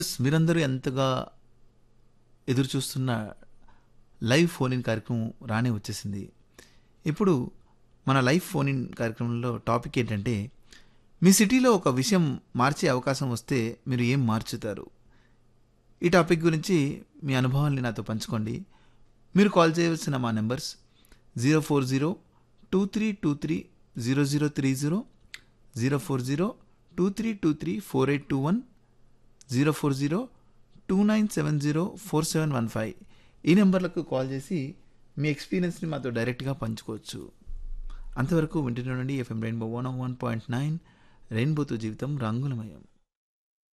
మీరందరూ ఎంతగా ఎదురు చూస్తున్న లైవ్ ఫోన్ ఇన్ కార్యక్రమం రానే వచ్చేసింది ఇప్పుడు మన లైవ్ ఫోన్ ఇన్ కార్యక్రమంలో టాపిక్ ఏంటంటే మీ సిటీలో ఒక విషయం మార్చే అవకాశం వస్తే మీరు ఏం మార్చుతారు ఈ టాపిక్ గురించి మీ అనుభవాల్ని నాతో పంచుకోండి మీరు కాల్ చేయవలసిన మా numbers zero four zero two three two three zero zero three zero zero four zero two three two three four eight two one zero four zero two nine seven zero four seven one five ఈ నెంబర్లకు call చేసి మీ ఎక్స్పీరియన్స్ని మాతో డైరెక్ట్గా పంచుకోవచ్చు అంతవరకు వింటున్నాండి FM Rainbow one one point nine రెయిన్బోతో జీవితం రంగులమయం